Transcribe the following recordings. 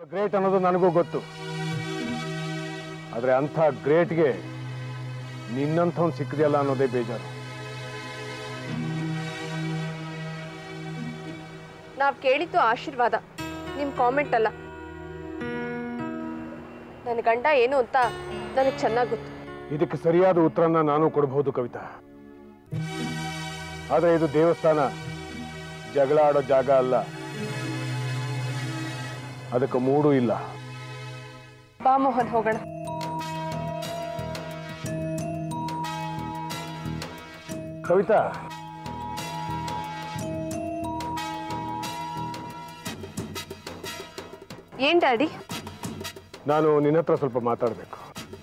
Great ಅನ್ನೋದು ನನಗೂ ಗೊತ್ತು ಆದ್ರೆ ಅಂಥ ಗ್ರೇಟ್ಗೆ ನಿನ್ನಂಥವ್ನು ಸಿಕ್ಕಿದೆಯಲ್ಲ ಅನ್ನೋದೇ ಬೇಜಾರು ನಾವು ಕೇಳಿದ್ದು ಆಶೀರ್ವಾದ ನಿಮ್ಮ ಕಾಮೆಂಟ್ ಅಲ್ಲ ನನ್ನ ಗಂಡ ಏನು ಅಂತ ನನಗೆ ಚೆನ್ನಾಗಿ ಗೊತ್ತು ಇದಕ್ಕೆ ಸರಿಯಾದ ಉತ್ತರನ ನಾನು ಕೊಡಬಹುದು ಕವಿತಾ ಆದ್ರೆ ಇದು ದೇವಸ್ಥಾನ ಜಗಳ ಆಡೋ ಜಾಗ ಅಲ್ಲ ಅದಕ್ಕೆ ಮೂಡು ಇಲ್ಲ ಬಾ ಮೋಹನ್ ಹೋಗೋಣ ಕವಿತಾ ಏನ್ ಡ್ಯಾಡಿ ನಾನು ನಿನ್ನ ಹತ್ರ ಸ್ವಲ್ಪ ಮಾತಾಡಬೇಕು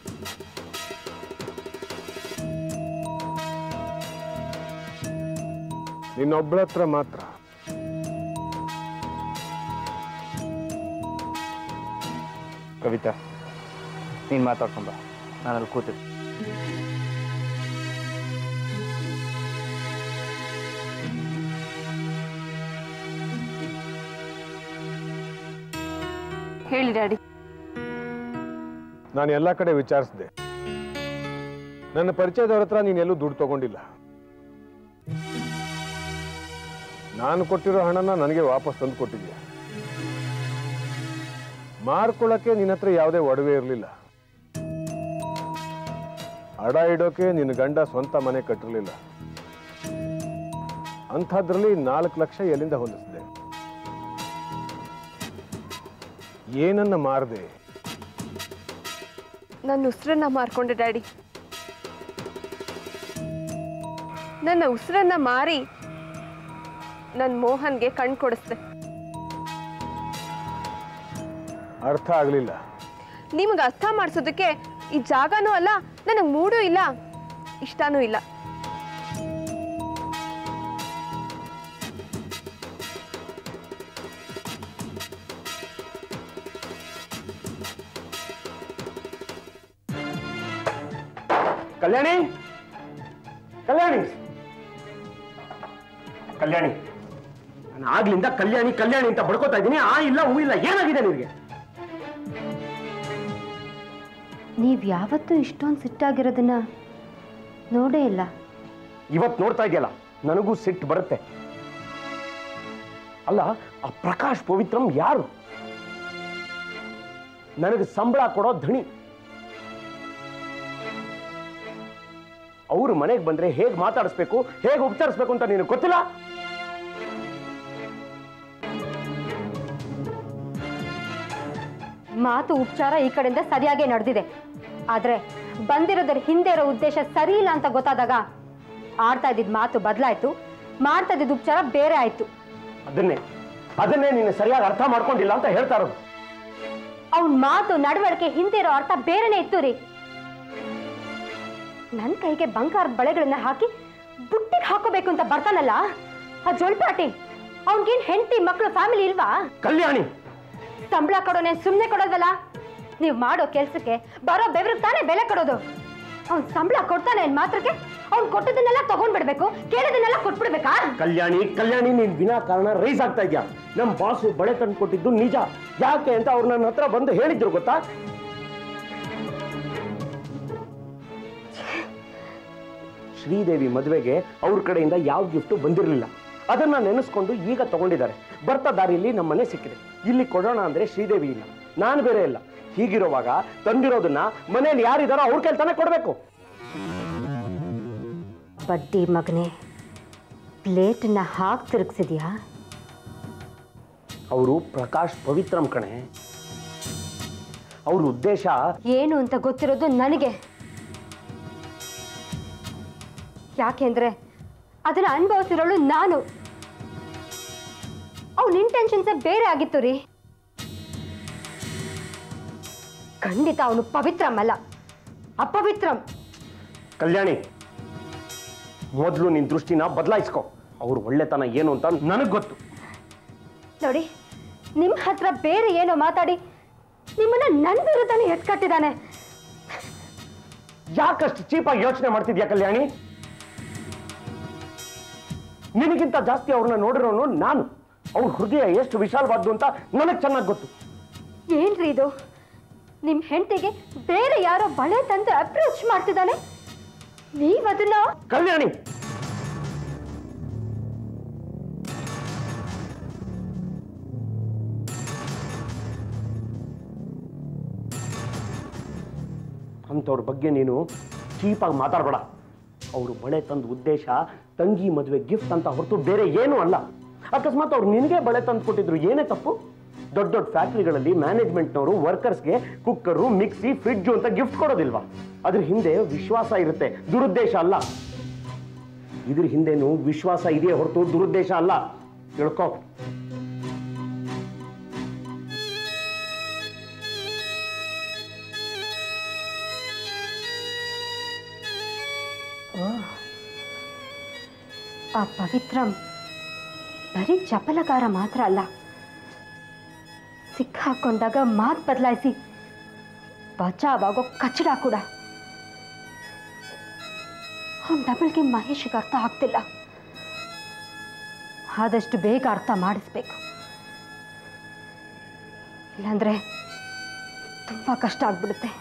ನಿನ್ನೊಬ್ಬಳ ಹತ್ರ ಮಾತ್ರ ಕವಿತಾ ನೀನು ಮಾತಾಡ್ಕೊಂಬ ನಾನು ಅಲ್ಲಿ ಕೂತಿದ್ದೆ ಹೇಳಿ ಡ್ಯಾಡಿ ನಾನು ಎಲ್ಲ ಕಡೆ ವಿಚಾರಿಸಿದೆ ನನ್ನ ಪರಿಚಯದವ್ರ ಹತ್ರ ನೀನು ಎಲ್ಲೂ ದುಡ್ಡು ತಗೊಂಡಿಲ್ಲ ನಾನು ಕೊಟ್ಟಿರೋ ಹಣನ ನನಗೆ ವಾಪಸ್ ತಂದು ಕೊಟ್ಟಿದ್ಯಾ ಮಾರ್ಕೊಳ್ಳೋಕೆ ನಿನ್ನ ಹತ್ರ ಯಾವುದೇ ಒಡವೆ ಇರಲಿಲ್ಲ ಅಡ ಇಡೋಕೆ ನಿನ್ನ ಗಂಡ ಸ್ವಂತ ಮನೆ ಕಟ್ಟಿರಲಿಲ್ಲ ಅಂಥದ್ರಲ್ಲಿ ನಾಲ್ಕು ಲಕ್ಷ ಎಲ್ಲಿಂದ ಹೊಂದಿಸಿದೆ ಏನನ್ನ ಮಾರದೆ ನನ್ನ ಉಸಿರನ್ನ ಮಾರ್ಕೊಂಡೆ ಡ್ಯಾಡಿ ನನ್ನ ಉಸಿರನ್ನ ಮಾರಿ ನನ್ನ ಮೋಹನ್ಗೆ ಕಣ್ ಕೊಡಿಸ್ದೆ ಅರ್ಥ ಆಗಲಿಲ್ಲ ನಿಮ್ಗೆ ಅರ್ಥ ಮಾಡಿಸೋದಕ್ಕೆ ಈ ಜಾಗನೂ ಅಲ್ಲ ನನಗೆ ಮೂಡೂ ಇಲ್ಲ ಇಷ್ಟನೂ ಇಲ್ಲ ಕಲ್ಯಾಣಿ ಕಲ್ಯಾಣಿ ಕಲ್ಯಾಣಿ ನಾನು ಆಗ್ಲಿಂದ ಕಲ್ಯಾಣಿ ಕಲ್ಯಾಣಿ ಅಂತ ಬಡ್ಕೋತಾ ಇದ್ದೀನಿ ಆ ಇಲ್ಲ ಹೂ ಇಲ್ಲ ಏನಾಗಿದೆ ನಿನಗೆ ನೀವು ಯಾವತ್ತೂ ಇಷ್ಟೊಂದು ಸಿಟ್ಟಾಗಿರೋದನ್ನ ನೋಡೇ ಇಲ್ಲ ಇವತ್ತು ನೋಡ್ತಾ ಇದೆಯಲ್ಲ ನನಗೂ ಸಿಟ್ಟು ಬರುತ್ತೆ ಅಲ್ಲ ಆ ಪ್ರಕಾಶ್ ಪವಿತ್ರಂ ಯಾರು ನನಗೆ ಸಂಬಳ ಕೊಡೋ ಧಣಿ ಅವ್ರ ಮನೆಗೆ ಬಂದ್ರೆ ಹೇಗೆ ಮಾತಾಡಿಸ್ಬೇಕು ಹೇಗೆ ಉಪಚರಿಸ್ಬೇಕು ಅಂತ ನಿನಗೆ ಗೊತ್ತಿಲ್ಲ ಮಾತು ಉಪಚಾರ ಈ ಕಡೆಯಿಂದ ಸರಿಯಾಗೇ ನಡೆದಿದೆ ಆದ್ರೆ ಬಂದಿರೋದ್ರ ಹಿಂದೆ ಇರೋ ಉದ್ದೇಶ ಸರಿ ಇಲ್ಲ ಅಂತ ಗೊತ್ತಾದಾಗ ಆಡ್ತಾ ಇದ್ದಿದ್ ಮಾತು ಬದಲಾಯ್ತು ಮಾಡ್ತಾ ಇದ್ದಿದ್ ಉಪಚಾರ ಬೇರೆ ಆಯ್ತು ಅದನ್ನೇ ಅದನ್ನೇ ನೀನು ಸರಿಯಾಗಿ ಅರ್ಥ ಮಾಡ್ಕೊಂಡಿಲ್ಲ ಅಂತ ಹೇಳ್ತಾ ಇರೋದು ಅವನ್ ಮಾತು ನಡವಳಿಕೆ ಹಿಂದೆ ಇರೋ ಅರ್ಥ ಬೇರೆನೇ ಇತ್ತು ರೀ ನನ್ ಕೈಗೆ ಬಂಗಾರದ ಬಳೆಗಳನ್ನ ಹಾಕಿ ಬುಟ್ಟಿಗೆ ಹಾಕೋಬೇಕು ಅಂತ ಬರ್ತಾನಲ್ಲ ಆ ಜೊಳ್ಪಾಟಿ ಅವನ್ಗೇನ್ ಹೆಂಡತಿ ಮಕ್ಕಳು ಫ್ಯಾಮಿಲಿ ಇಲ್ವಾ ಕಲ್ಯಾಣಿ ಸಂಬಳ ಕೊಡೋನೆ ಸುಮ್ಮನೆ ಕೊಡೋದಲ್ಲ ನೀವು ಮಾಡೋ ಕೆಲ್ಸಕ್ಕೆ ಬರೋ ಬೆವರಿಗೆ ತಾನೇ ಬೆಲೆ ಕೊಡೋದು ಅವ್ನ್ ಸಂಬಳ ಕೊಡ್ತಾನೆ ಅನ್ ಮಾತ್ರಕ್ಕೆ ಅವ್ನ್ ಕೊಟ್ಟದನ್ನೆಲ್ಲ ತಗೊಂಡ್ಬಿಡ್ಬೇಕು ಕೇಳಿದನ್ನೆಲ್ಲ ಕೊಟ್ಬಿಡ್ಬೇಕಾ ಕಲ್ಯಾಣಿ ಕಲ್ಯಾಣಿ ನೀನ್ ವಿನಾ ಕಾರಣ ರೈಸ್ ಆಗ್ತಾ ಇದ್ಯಾ ನಮ್ ಬಾಸು ಬಳೆ ತಂದು ಕೊಟ್ಟಿದ್ದು ನಿಜ ಯಾಕೆ ಅಂತ ಅವ್ರು ನನ್ನ ಹತ್ರ ಬಂದು ಹೇಳಿದ್ರು ಗೊತ್ತಾ ಶ್ರೀದೇವಿ ಮದುವೆಗೆ ಅವ್ರ ಕಡೆಯಿಂದ ಯಾವ ಗಿಫ್ಟ್ ಬಂದಿರಲಿಲ್ಲ ಅದನ್ನ ನೆನೆಸ್ಕೊಂಡು ಈಗ ತಗೊಂಡಿದ್ದಾರೆ ಬರ್ತಾ ದಾರಿಯಲ್ಲಿ ನಮ್ಮ ಮನೆ ಸಿಕ್ಕಿದೆ ಇಲ್ಲಿ ಕೊಡೋಣ ಅಂದ್ರೆ ಶ್ರೀದೇವಿ ಇಲ್ಲ ನಾನು ಬೇರೆ ಇಲ್ಲ ಹೀಗಿರುವಾಗ ತಂದಿರೋದನ್ನ ಮನೇಲಿ ಯಾರಿದಾರೋ ಅವ್ರ ಕೈಲಿ ತಾನೇ ಕೊಡ್ಬೇಕು ಬಡ್ಡಿ ಮಗನೇ ಪ್ಲೇಟನ್ನ ಹಾಕಿ ತಿರುಗಿಸಿದ್ಯಾ ಅವರು ಪ್ರಕಾಶ್ ಪವಿತ್ರಂ ಕಣೆ ಅವ್ರ ಉದ್ದೇಶ ಏನು ಅಂತ ಗೊತ್ತಿರೋದು ನನಗೆ ಯಾಕೆಂದ್ರೆ ಅದನ್ನ ಅನುಭವಿಸಿರೋಳು ನಾನು ಅವನ ಇಂಟೆನ್ಷನ್ಸೇ ಬೇರೆ ಆಗಿತ್ತು ರೀ ಖಂಡಿತ ಅವನು ಪವಿತ್ರಂ ಅಲ್ಲ ಅಪವಿತ್ರಂ ಕಲ್ಯಾಣಿ ಮೊದಲು ನಿನ್ ದೃಷ್ಟಿನ ಬದಲಾಯಿಸ್ಕೊ ಅವ್ರ ಒಳ್ಳೆತನ ಏನು ಅಂತ ನನಗೆ ಗೊತ್ತು ನೋಡಿ ನಿಮ್ಮ ಹತ್ರ ಬೇರೆ ಏನೋ ಮಾತಾಡಿ ನಿಮ್ಮನ್ನ ನನ್ನ ವಿರುದ್ಧನೇ ಎತ್ಕಟ್ಟಿದ್ದಾನೆ ಯಾಕಷ್ಟು ಚೀಪಾಗಿ ಯೋಚನೆ ಮಾಡ್ತಿದ್ಯಾ ಕಲ್ಯಾಣಿ ನಿನಗಿಂತ ಜಾಸ್ತಿ ಅವ್ರನ್ನ ನೋಡಿರೋನು ನಾನು ಅವ್ರ ಹೃದಯ ಎಷ್ಟು ವಿಶಾಲವಾದ್ದು ಅಂತ ನನಗೆ ಚೆನ್ನಾಗಿ ಗೊತ್ತು ಏನ್ರಿ ಇದು ನಿಮ್ಮ ಹೆಂಡತಿಗೆ ಬೇರೆ ಯಾರೋ ಬಳೆ ತಂದು ಅಪ್ರೋಚ್ ಮಾಡ್ತಿದ್ದಾನೆ ನೀವ್ ಅದನ್ನ ಕಲ್ಯಾಣಿ ಅಂಥವ್ರ ಬಗ್ಗೆ ನೀನು ಚೀಪಾಗಿ ಮಾತಾಡಬೇಡ ಅವರು ಬಳೆ ತಂದ ಉದ್ದೇಶ ತಂಗಿ ಮದುವೆ ಗಿಫ್ಟ್ ಅಂತ ಹೊರತು ಬೇರೆ ಏನೂ ಅಲ್ಲ ಅಕಸ್ಮಾತ್ ಅವ್ರು ನಿನಗೆ ಬಳೆ ತಂದು ಕೊಟ್ಟಿದ್ರು ಏನೇ ತಪ್ಪು ದೊಡ್ಡ ದೊಡ್ಡ ಫ್ಯಾಕ್ಟ್ರಿಗಳಲ್ಲಿ ಮ್ಯಾನೇಜ್ಮೆಂಟ್ನವರು ವರ್ಕರ್ಸ್ಗೆ ಕುಕ್ಕರು ಮಿಕ್ಸಿ ಫ್ರಿಡ್ಜು ಅಂತ ಗಿಫ್ಟ್ ಕೊಡೋದಿಲ್ವಾ ಅದ್ರ ಹಿಂದೆ ವಿಶ್ವಾಸ ಇರುತ್ತೆ ದುರುದ್ದೇಶ ಅಲ್ಲ ಇದ್ರ ಹಿಂದೆನೂ ವಿಶ್ವಾಸ ಇದೆಯೇ ಹೊರತು ದುರುದ್ದೇಶ ಅಲ್ಲ ತಿಳ್ಕೊ ಆ ಪವಿತ್ರಂ ಬರೀ ಚಪಲಗಾರ ಮಾತ್ರ ಅಲ್ಲ ಸಿಕ್ಕಾಕೊಂಡಾಗ ಮಾತು ಬದಲಾಯಿಸಿ ಬಚಾವಾಗೋ ಕಚಡ ಕೂಡ ಅವನ ಡಬಲ್ಗೆ ಮಹೇಶ್ಗೆ ಅರ್ಥ ಆಗ್ತಿಲ್ಲ ಆದಷ್ಟು ಬೇಗ ಅರ್ಥ ಮಾಡಿಸ್ಬೇಕು ಇಲ್ಲಾಂದ್ರೆ ತುಂಬಾ ಕಷ್ಟ ಆಗ್ಬಿಡುತ್ತೆ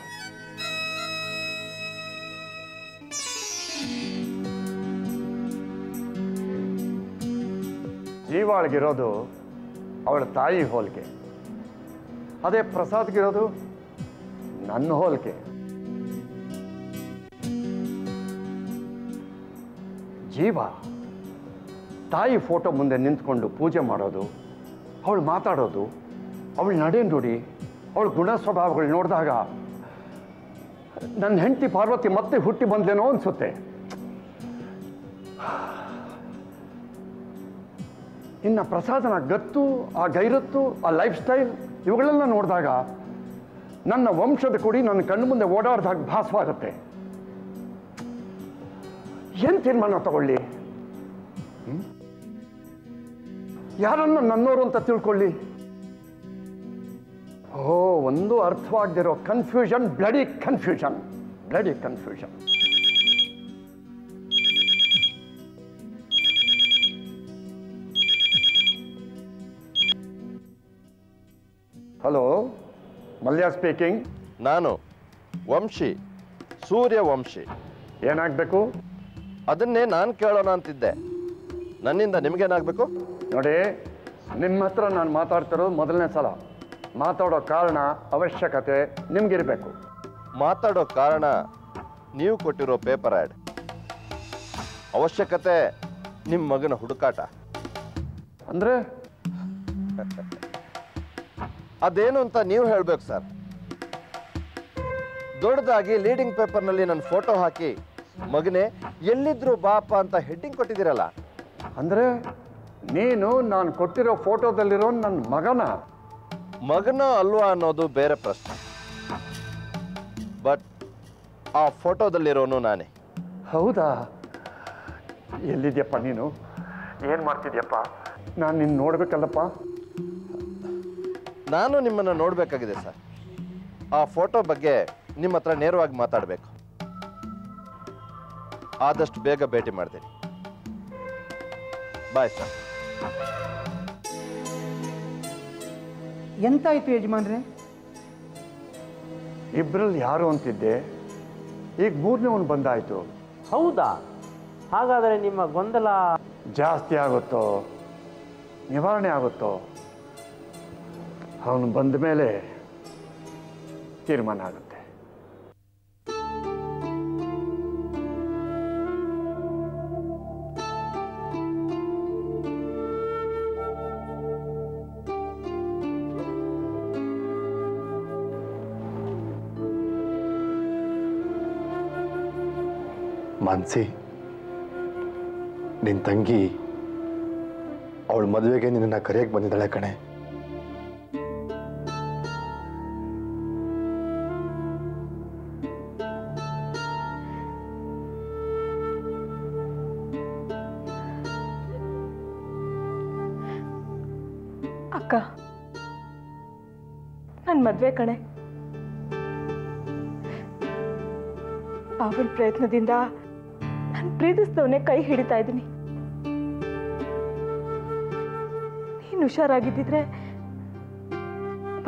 ಜೀವಾಳ್ಗಿರೋದು ಅವಳ ತಾಯಿ ಹೋಲಿಕೆ ಅದೇ ಪ್ರಸಾದ್ಗಿರೋದು ನನ್ನ ಹೋಲಿಕೆ ಜೀವ ತಾಯಿ ಫೋಟೋ ಮುಂದೆ ನಿಂತ್ಕೊಂಡು ಪೂಜೆ ಮಾಡೋದು ಅವಳು ಮಾತಾಡೋದು ಅವಳ ನಡೆ ನುಡಿ ಅವಳ ಗುಣ ಸ್ವಭಾವಗಳು ನೋಡಿದಾಗ ನನ್ನ ಹೆಂಡತಿ ಪಾರ್ವತಿ ಮತ್ತೆ ಹುಟ್ಟಿ ಬಂದ್ಲೇನೋ ಅನ್ಸುತ್ತೆ ಇನ್ನು ಪ್ರಸಾದನ ಗತ್ತು ಆ ಗೈರತ್ತು ಆ ಲೈಫ್ ಸ್ಟೈಲ್ ಇವುಗಳೆಲ್ಲ ನೋಡಿದಾಗ ನನ್ನ ವಂಶದ ಕುಡಿ ನನ್ನ ಕಣ್ಣು ಮುಂದೆ ಓಡಾಡ್ದಾಗ ಭಾಸವಾಗುತ್ತೆ ಏನ್ ತೀರ್ಮಾನ ತಗೊಳ್ಳಿ ಹ್ಮ್? ಯಾರನ್ನ ನನ್ನೋರು ಅಂತ ತಿಳ್ಕೊಳ್ಳಿ ಓ ಒಂದು ಅರ್ಥವಾಗದಿರೋ confusion bloody confusion bloody confusion hello Mallya speaking ನಾನು ವಂಶಿ ಸೂರ್ಯ ವಂಶಿ ಏನಾಗಬೇಕು ಅದನ್ನೇ ನಾನು ಕೇಳೋಣ ಅಂತಿದ್ದೆ ನನ್ನಿಂದ ನಿಮಗೇನಾಗಬೇಕು ನೋಡಿ ನಿಮ್ಮ ಹತ್ರ ನಾನು ಮಾತಾಡ್ತಿರೋದು ಮೊದಲನೇ ಸಲ ಮಾತಾಡೋ ಕಾರಣ ಅವಶ್ಯಕತೆ ನಿಮ್ಗಿರಬೇಕು ಮಾತಾಡೋ ಕಾರಣ ನೀವು ಕೊಟ್ಟಿರೋ ಪೇಪರ್ ಆ್ಯಡ್ ಅವಶ್ಯಕತೆ ನಿಮ್ಮ ಮಗನ ಹುಡುಕಾಟ ಅಂದರೆ ಅದೇನು ಅಂತ ನೀವು ಹೇಳ್ಬೇಕು ಸರ್ ದೊಡ್ಡದಾಗಿ ಲೀಡಿಂಗ್ ಪೇಪರ್ನಲ್ಲಿ ನನ್ನ ಫೋಟೋ ಹಾಕಿ ಮಗನೇ ಎಲ್ಲಿದ್ರು ಬಾಪ ಅಂತ ಹೆಡ್ಡಿಂಗ್ ಕೊಟ್ಟಿದ್ದೀರಲ್ಲ ಅಂದರೆ ನೀನು ನಾನು ಕೊಟ್ಟಿರೋ ಫೋಟೋದಲ್ಲಿರೋ ನನ್ನ ಮಗನ ಮಗನ ಅಲ್ವಾ ಅನ್ನೋದು ಬೇರೆ ಪ್ರಶ್ನೆ ಬಟ್ ಆ ಫೋಟೋದಲ್ಲಿರೋನು ನಾನೇ ಹೌದಾ ಎಲ್ಲಿದ್ಯಪ್ಪ ನೀನು ಏನು ಮಾಡ್ತಿದ್ಯಪ್ಪ ನಾನು ನಿನ್ನ ನೋಡ್ಬೇಕಲ್ಲಪ್ಪ ನಾನು ನಿಮ್ಮನ್ನು ನೋಡಬೇಕಾಗಿದೆ ಸರ್ ಆ ಫೋಟೋ ಬಗ್ಗೆ ನಿಮ್ಮ ಹತ್ರ ನೇರವಾಗಿ ಮಾತಾಡಬೇಕು ಆದಷ್ಟು ಬೇಗ ಭೇಟಿ ಮಾಡ್ತೀನಿ ಬಾಯ್ ಸರ್ ಎಂತಾಯ್ತು ಯಜಮಾನ್ರೆ ಇಬ್ಬರಲ್ಲಿ ಯಾರು ಅಂತಿದ್ದೆ ಈಗ ಮೂರನೇವನು ಬಂದಾಯ್ತು ಹೌದಾ ಹಾಗಾದರೆ ನಿಮ್ಮ ಗೊಂದಲ ಜಾಸ್ತಿ ಆಗುತ್ತೋ ನಿವಾರಣೆ ಆಗುತ್ತೋ ಅವನು ಬಂದ ಮೇಲೆ ತೀರ್ಮಾನ ಆಗುತ್ತೆ ಮಾನ್ಸಿ ನಿನ್ನ ತಂಗಿ ಅವಳ ಮದುವೆಗೆ ನಿನ್ನ ಕರೆಯಕ್ಕೆ ಬಂದಿದ್ದಾಳೆ ಕಣೆ ಅಕ್ಕ ನನ್ನ ಮದುವೆ ಕಣೆ ಅವಳ ಪ್ರಯತ್ನದಿಂದ ನಾನು ಪ್ರೀತಿಸಿದವನೇ ಕೈ ಹಿಡಿತಾ ಇದ್ದೀನಿ ನೀನು ಹುಷಾರಾಗಿದ್ದಿದ್ರೆ